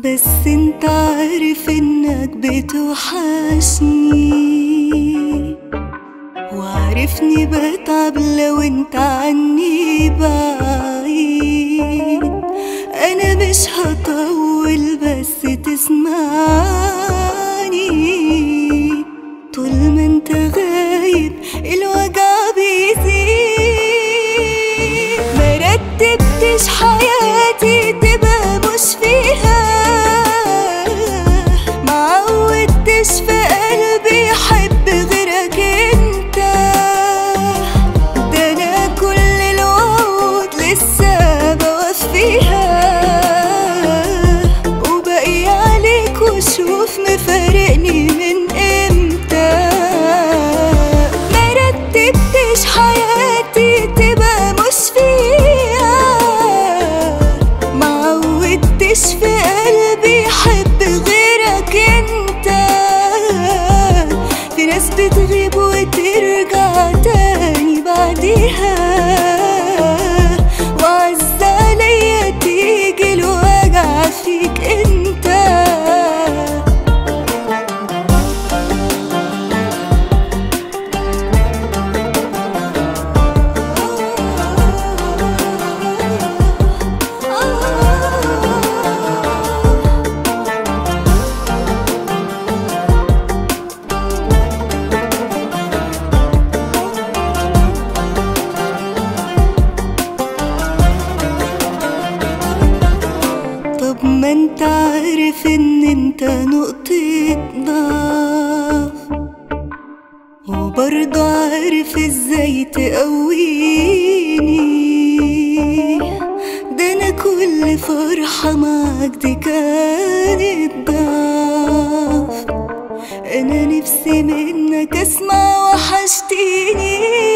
بس انت عارف انك بتوحشني وعارفني بتعب لو انت عني بعيد انا مش هطول بس تسمعني طول ما انت غايب الوجع بيزيد ما رتبتش حياتي تبقى مش فيها ما عودتش في قلبي احب غيرك انت ده انا كل الوعود لسه بوفيها وباقي عليك وشوف مفارقني من امتى ما رتبتش حياتي تبقى مش فيها ما عودتش في قلبي احب غيرك انت في ناس بتغيب وترجع تاني بعديها وعز عليا تيجي الوجع فيك انت طب ما انت عارف ان انت نقطة ضعف وبرضه عارف ازاي تقويني ده انا كل فرحة معاك دي كانت ضعف انا نفسي منك اسمع وحشتيني